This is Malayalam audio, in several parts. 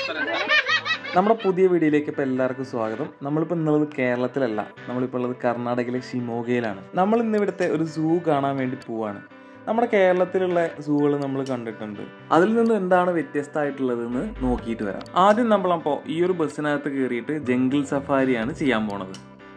നമ്മുടെ പുതിയ വീഡിയോയിലേക്ക് ഇപ്പോൾ എല്ലാവർക്കും സ്വാഗതം നമ്മളിപ്പോൾ ഇന്നുള്ളത് കേരളത്തിലല്ല നമ്മളിപ്പോൾ ഉള്ളത് കർണാടകയിലെ ഷിമോഗയിലാണ് നമ്മൾ ഇന്ന് ഇവിടുത്തെ ഒരു സൂ കാണാൻ വേണ്ടി പോവാണ് നമ്മുടെ കേരളത്തിലുള്ള സൂകൾ നമ്മൾ കണ്ടിട്ടുണ്ട് അതിൽ നിന്ന് എന്താണ് വ്യത്യസ്തമായിട്ടുള്ളതെന്ന് നോക്കിയിട്ട് വരാം ആദ്യം നമ്മളപ്പോൾ ഈ ഒരു ബസ്സിനകത്ത് കയറിയിട്ട് ജംഗിൾ സഫാരിയാണ് ചെയ്യാൻ പോണത്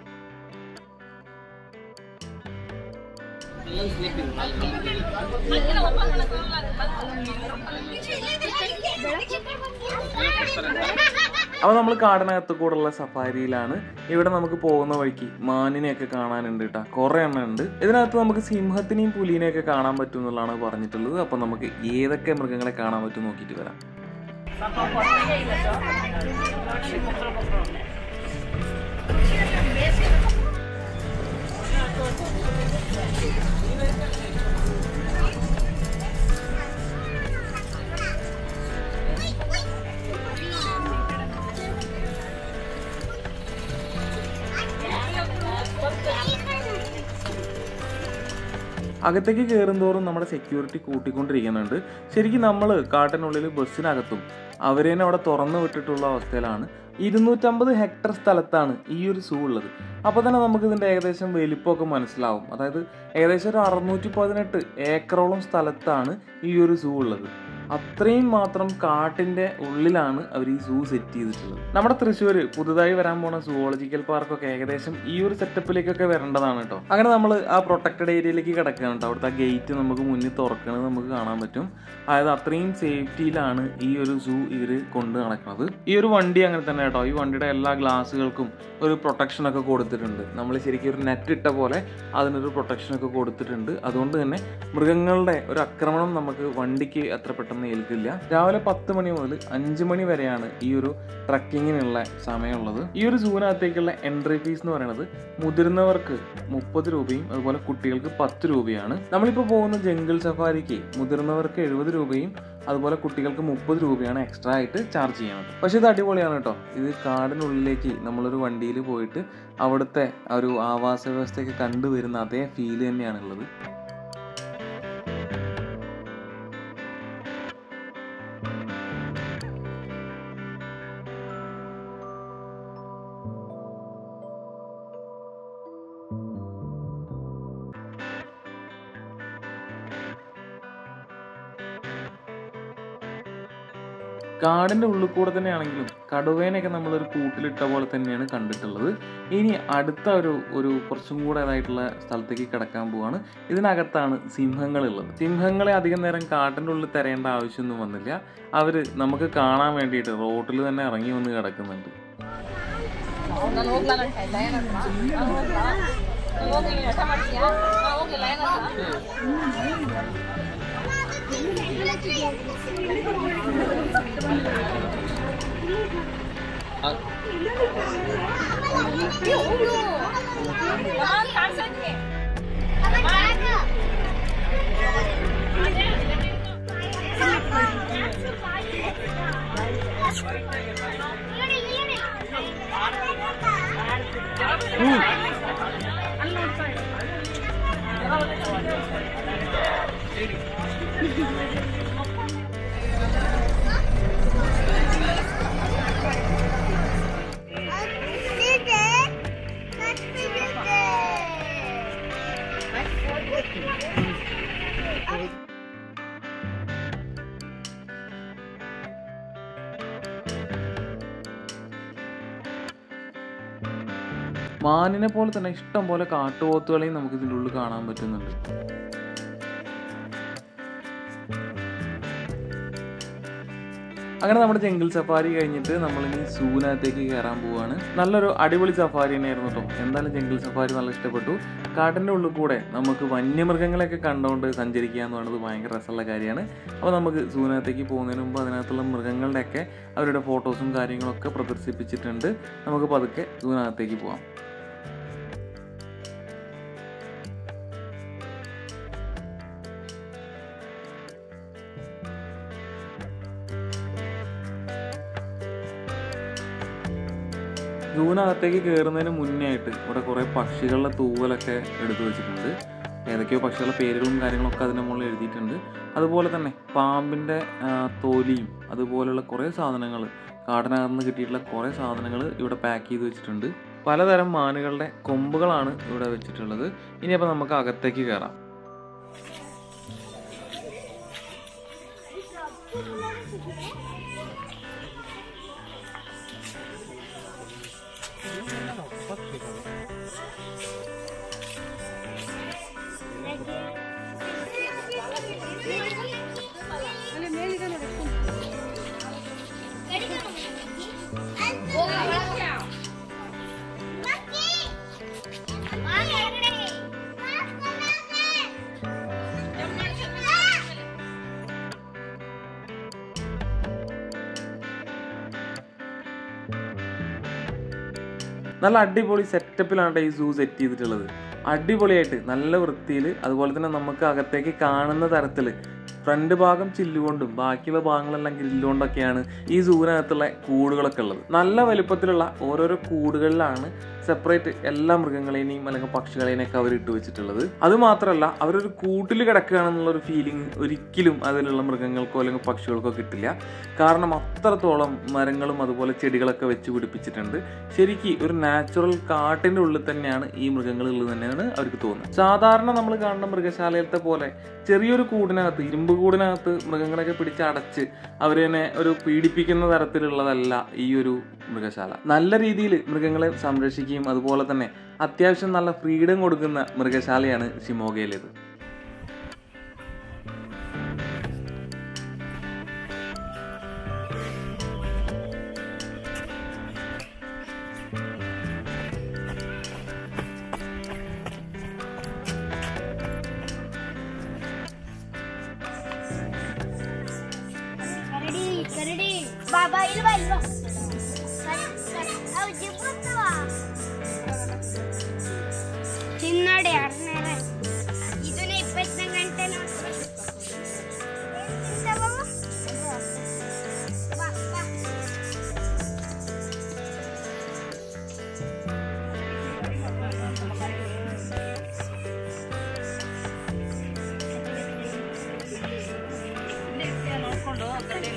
അപ്പോൾ നമ്മൾ കാടിനകത്ത് കൂടെയുള്ള സഫാരിയിലാണ് ഇവിടെ നമുക്ക് പോകുന്ന വഴിക്ക് മാനിനെയൊക്കെ കാണാനുണ്ട് കേട്ടോ കുറേ എണ്ണം ഉണ്ട് ഇതിനകത്ത് നമുക്ക് സിംഹത്തിനെയും പുലിനെയൊക്കെ കാണാൻ പറ്റും എന്നുള്ളതാണ് പറഞ്ഞിട്ടുള്ളത് അപ്പോൾ നമുക്ക് ഏതൊക്കെ മൃഗങ്ങളെ കാണാൻ പറ്റും നോക്കിയിട്ട് വരാം അകത്തേക്ക് കയറുന്തോറും നമ്മുടെ സെക്യൂരിറ്റി കൂട്ടിക്കൊണ്ടിരിക്കുന്നുണ്ട് ശരിക്കും നമ്മൾ കാട്ടിനുള്ളിൽ ബസ്സിനകത്തും അവരേനെ അവിടെ തുറന്നു വിട്ടിട്ടുള്ള അവസ്ഥയിലാണ് ഇരുന്നൂറ്റമ്പത് ഹെക്ടർ സ്ഥലത്താണ് ഈ ഒരു സൂ ഉള്ളത് അപ്പോൾ തന്നെ നമുക്ക് ഇതിൻ്റെ ഏകദേശം വലിപ്പമൊക്കെ മനസ്സിലാവും അതായത് ഏകദേശം ഒരു അറുന്നൂറ്റി പതിനെട്ട് ഏക്കറോളം സ്ഥലത്താണ് ഈ ഒരു സൂ ഉള്ളത് അത്രയും മാത്രം കാട്ടിന്റെ ഉള്ളിലാണ് അവർ ഈ സൂ സെറ്റ് ചെയ്തിട്ടുള്ളത് നമ്മുടെ തൃശ്ശൂർ പുതുതായി വരാൻ പോണ സുവോളജിക്കൽ പാർക്കൊക്കെ ഏകദേശം ഈ ഒരു സെറ്റപ്പിലേക്കൊക്കെ വരേണ്ടതാണ് കേട്ടോ അങ്ങനെ നമ്മൾ ആ പ്രൊട്ടക്റ്റഡ് ഏരിയയിലേക്ക് കിടക്കുകയാണ് കേട്ടോ അവിടുത്തെ ആ ഗേറ്റ് നമുക്ക് മുന്നിൽ തുറക്കുന്നത് നമുക്ക് കാണാൻ പറ്റും അതായത് അത്രയും സേഫ്റ്റിയിലാണ് ഈ ഒരു സൂ ഇവർ കൊണ്ട് നടക്കുന്നത് ഈ ഒരു വണ്ടി അങ്ങനെ തന്നെ കേട്ടോ ഈ വണ്ടിയുടെ എല്ലാ ഗ്ലാസ്സുകൾക്കും ഒരു പ്രൊട്ടക്ഷൻ ഒക്കെ കൊടുത്തിട്ടുണ്ട് നമ്മൾ ശരിക്കും ഒരു നെറ്റ് ഇട്ട പോലെ അതിനൊരു പ്രൊട്ടക്ഷൻ ഒക്കെ കൊടുത്തിട്ടുണ്ട് അതുകൊണ്ട് തന്നെ മൃഗങ്ങളുടെ ഒരു ആക്രമണം നമുക്ക് വണ്ടിക്ക് അത്ര പെട്ടെന്ന് ഏൽക്കില്ല രാവിലെ പത്ത് മണി മുതൽ അഞ്ച് മണി വരെയാണ് ഈ ഒരു ട്രക്കിങ്ങിനുള്ള സമയമുള്ളത് ഈ ഒരു സൂവിനകത്തേക്കുള്ള എൻട്രി ഫീസ് എന്ന് പറയുന്നത് മുതിർന്നവർക്ക് മുപ്പത് രൂപയും അതുപോലെ കുട്ടികൾക്ക് പത്ത് രൂപയാണ് നമ്മളിപ്പോൾ പോകുന്ന ജംഗിൾ സഫാരിക്ക് മുതിർന്നവർക്ക് എഴുപത് രൂപയും അതുപോലെ കുട്ടികൾക്ക് മുപ്പത് രൂപയാണ് എക്സ്ട്രാ ആയിട്ട് ചാർജ് ചെയ്യുന്നത് പക്ഷെ ഇത് അടിപൊളിയാണ് കേട്ടോ ഇത് കാടിനുള്ളിലേക്ക് നമ്മളൊരു വണ്ടിയിൽ പോയിട്ട് അവിടുത്തെ ആ ഒരു ആവാസ വ്യവസ്ഥയൊക്കെ കണ്ടുവരുന്ന അതേ ഫീല് തന്നെയാണുള്ളത് കാടിന്റെ ഉള്ളിൽ കൂടെ തന്നെയാണെങ്കിലും കടുവേനെയൊക്കെ നമ്മളൊരു കൂട്ടിലിട്ട പോലെ തന്നെയാണ് കണ്ടിട്ടുള്ളത് ഇനി അടുത്ത ഒരു ഒരു കുറച്ചും കൂടെ അതായിട്ടുള്ള സ്ഥലത്തേക്ക് കിടക്കാൻ പോവാണ് ഇതിനകത്താണ് സിംഹങ്ങളുള്ളത് സിംഹങ്ങളെ അധികം നേരം കാട്ടിന്റെ ഉള്ളിൽ തിരയേണ്ട ആവശ്യമൊന്നും വന്നില്ല അവര് നമുക്ക് കാണാൻ വേണ്ടിയിട്ട് റോട്ടിൽ തന്നെ ഇറങ്ങി വന്ന് കിടക്കുന്നുണ്ട് ನಾನು ಹೋಗ್ಲಾ ನನ್ನ ಕೈಲ ಏನಂತ ನಾನು ಹೋಗ್ಲಾ ನಾನು ಹೋಗಿ ನೀನು ಊಟ ಮಾಡ್ತೀಯಾ ನಾನು ಹೋಗಿಲ್ಲ ಏನಂತ ಏ, ಹೋಗು ನಾನು ಕಾಣ್ಸಾ ಇದ್ದೀನಿ. മാനിനെ പോലെ തന്നെ ഇഷ്ടം പോലെ കാട്ടുപോത്തുകളെയും നമുക്ക് ഇതിൻ്റെ ഉള്ളിൽ കാണാൻ പറ്റുന്നുണ്ട് അങ്ങനെ നമ്മുടെ ജംഗിൾ സഫാരി കഴിഞ്ഞിട്ട് നമ്മളിനി സൂവിനകത്തേക്ക് കയറാൻ പോവാണ് നല്ലൊരു അടിപൊളി സഫാരി തന്നെയായിരുന്നു കേട്ടോ എന്തായാലും ജംഗിൾ സഫാരി നല്ല ഇഷ്ടപ്പെട്ടു കാട്ടിൻ്റെ ഉള്ളിൽ കൂടെ നമുക്ക് വന്യമൃഗങ്ങളെയൊക്കെ കണ്ടുകൊണ്ട് സഞ്ചരിക്കുക എന്ന് പറയുന്നത് ഭയങ്കര രസമുള്ള കാര്യമാണ് അപ്പോൾ നമുക്ക് സൂവിനകത്തേക്ക് പോകുന്നതിന് മുമ്പ് അതിനകത്തുള്ള മൃഗങ്ങളുടെയൊക്കെ അവരുടെ ഫോട്ടോസും കാര്യങ്ങളൊക്കെ പ്രദർശിപ്പിച്ചിട്ടുണ്ട് നമുക്ക് പതുക്കെ സൂവിനകത്തേക്ക് പോവാം സൂവിനകത്തേക്ക് കയറുന്നതിന് മുന്നേ ആയിട്ട് ഇവിടെ കുറേ പക്ഷികളുടെ തൂവലൊക്കെ എടുത്തു വെച്ചിട്ടുണ്ട് ഏതൊക്കെയോ പക്ഷികളുടെ പേരുകളും കാര്യങ്ങളൊക്കെ അതിൻ്റെ മുകളിൽ എഴുതിയിട്ടുണ്ട് അതുപോലെ തന്നെ പാമ്പിൻ്റെ തോലിയും അതുപോലെയുള്ള കുറേ സാധനങ്ങൾ കാടിനകത്ത് നിന്ന് കിട്ടിയിട്ടുള്ള കുറേ സാധനങ്ങൾ ഇവിടെ പാക്ക് ചെയ്ത് വെച്ചിട്ടുണ്ട് പലതരം മാനുകളുടെ കൊമ്പുകളാണ് ഇവിടെ വെച്ചിട്ടുള്ളത് ഇനിയപ്പോൾ നമുക്ക് അകത്തേക്ക് കയറാം നല്ല അടിപൊളി സെറ്റപ്പിലാണ് ഈ സൂ സെറ്റ് ചെയ്തിട്ടുള്ളത് അടിപൊളിയായിട്ട് നല്ല വൃത്തിയിൽ അതുപോലെ തന്നെ നമുക്ക് അകത്തേക്ക് കാണുന്ന തരത്തിൽ ഫ്രണ്ട് ഭാഗം ചില്ലുകൊണ്ടും ബാക്കിയുള്ള ഭാഗങ്ങളെല്ലാം ഗ്രില്ലുകൊണ്ടൊക്കെയാണ് ഈ സൂവിനകത്തുള്ള കൂടുകളൊക്കെ ഉള്ളത് നല്ല വലുപ്പത്തിലുള്ള ഓരോരോ കൂടുകളിലാണ് സെപ്പറേറ്റ് എല്ലാ മൃഗങ്ങളെയും അല്ലെങ്കിൽ പക്ഷികളെയൊക്കെ അവർ ഇട്ട് വെച്ചിട്ടുള്ളത് അത് മാത്രമല്ല അവരൊരു കൂട്ടിൽ കിടക്കുകയാണെന്നുള്ള ഒരു ഫീലിംഗ് ഒരിക്കലും അതിലുള്ള മൃഗങ്ങൾക്കോ അല്ലെങ്കിൽ പക്ഷികൾക്കോ കിട്ടില്ല കാരണം അത്രത്തോളം മരങ്ങളും അതുപോലെ ചെടികളൊക്കെ വെച്ച് പിടിപ്പിച്ചിട്ടുണ്ട് ശരിക്കും ഒരു നാച്ചുറൽ കാട്ടിന്റെ ഉള്ളിൽ തന്നെയാണ് ഈ മൃഗങ്ങൾ ഉള്ളത് തന്നെയാണ് അവർക്ക് തോന്നുന്നത് സാധാരണ നമ്മൾ കാണുന്ന മൃഗശാലയിലത്തെ പോലെ ചെറിയൊരു കൂടിനകത്ത് ഇരുമ്പ് കൂടിനകത്ത് മൃഗങ്ങളൊക്കെ പിടിച്ച് അടച്ച് അവരെ ഒരു പീഡിപ്പിക്കുന്ന തരത്തിലുള്ളതല്ല ഈ ഒരു മൃഗശാല നല്ല രീതിയിൽ മൃഗങ്ങളെ സംരക്ഷിക്കുകയും അതുപോലെ തന്നെ അത്യാവശ്യം നല്ല ഫ്രീഡം കൊടുക്കുന്ന മൃഗശാലയാണ് ഷിമോഗയിലേത് കരടി കരടി ബാബാ ഇത് വല്ലോ ಚಿನ್ನಡೆ ಅರ್ನೇರೆ ಇದನ್ನ ಇಪ್ಪತ್ತನೇ ಗಂಟೆ ನೋಡ್ಕೊಂಡು ಕರಡಿನ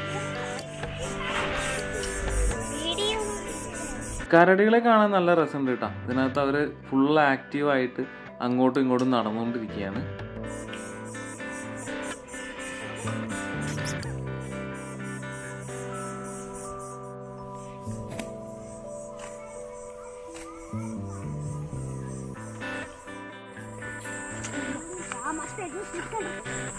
ವಿಡಿಯೋ കരടികളെ കാണാൻ നല്ല രസമുണ്ട് കേട്ടോ ഇതിനകത്ത് അവർ ഫുൾ ആക്റ്റീവായിട്ട് അങ്ങോട്ടും ഇങ്ങോട്ടും നടന്നുകൊണ്ടിരിക്കുകയാണ് ಮತ್ತೆ ಜ್ಯೂಸ್ ಇಟ್ಕೊಂಡು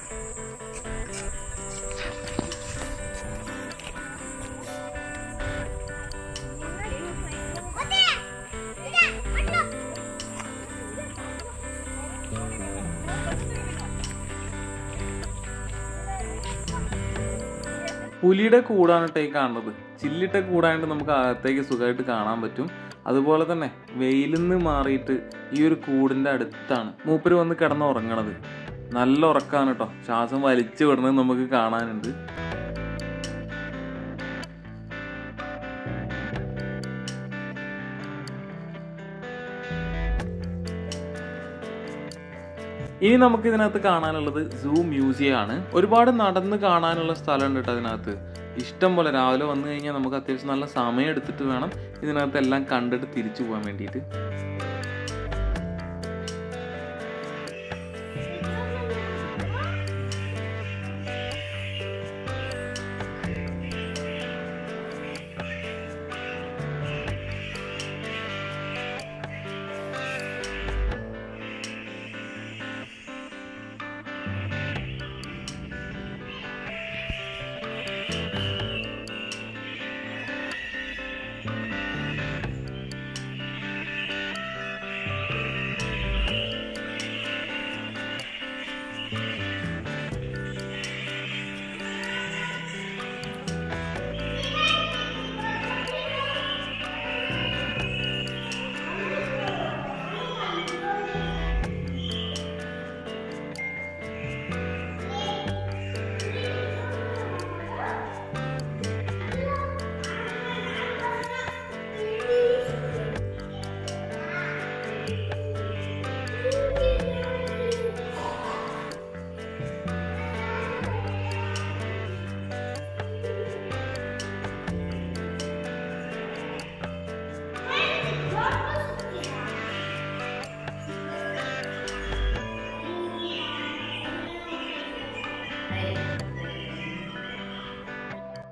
പുലിയുടെ കൂടാണ് കേട്ടോ ഈ കാണുന്നത് ചില്ലിട്ട കൂടായിട്ട് നമുക്ക് അകത്തേക്ക് സുഖമായിട്ട് കാണാൻ പറ്റും അതുപോലെ തന്നെ വെയിലിൽ നിന്ന് മാറിയിട്ട് ഈ ഒരു കൂടിന്റെ അടുത്താണ് മൂപ്പര് വന്ന് കിടന്ന് ഉറങ്ങണത് നല്ല ഉറക്കാണ് കേട്ടോ ശ്വാസം വലിച്ചു വിടുന്നത് നമുക്ക് കാണാനുണ്ട് ഇനി നമുക്ക് ഇതിനകത്ത് കാണാനുള്ളത് സൂ മ്യൂസിയം ആണ് ഒരുപാട് നടന്ന് കാണാനുള്ള സ്ഥലമുണ്ട് കേട്ടോ അതിനകത്ത് ഇഷ്ടം പോലെ രാവിലെ വന്നു കഴിഞ്ഞാൽ നമുക്ക് അത്യാവശ്യം നല്ല സമയം എടുത്തിട്ട് വേണം ഇതിനകത്ത് എല്ലാം കണ്ടിട്ട് തിരിച്ചു പോകാൻ വേണ്ടിയിട്ട്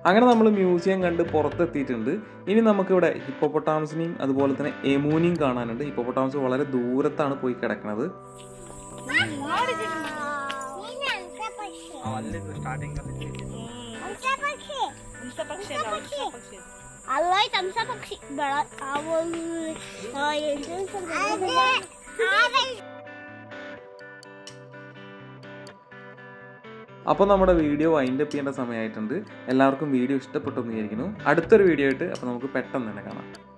അങ്ങനെ നമ്മൾ മ്യൂസിയം കണ്ട് പുറത്തെത്തിയിട്ടുണ്ട് ഇനി നമുക്കിവിടെ ഹിപ്പോപ്പൊട്ടാമസിനെയും അതുപോലെ തന്നെ എമൂനെയും കാണാനുണ്ട് ഹിപ്പോപ്പൊട്ടാമസ് വളരെ ദൂരത്താണ് പോയി കിടക്കുന്നത് ಅಲ್ಲೋಯ್ ತಮ್ಸ ಪಕ್ಷಿ ಬೆಳ ಅವಳು അപ്പോൾ നമ്മുടെ വീഡിയോ വൈൻഡ് അപ്പ് ചെയ്യേണ്ട സമയമായിട്ടുണ്ട് എല്ലാവർക്കും വീഡിയോ ഇഷ്ടപ്പെട്ടു എന്ന് വിചാരിക്കുന്നു അടുത്തൊരു വീഡിയോ ആയിട്ട് അപ്പോൾ നമുക്ക് പെട്ടെന്ന് തന്നെ കാണാം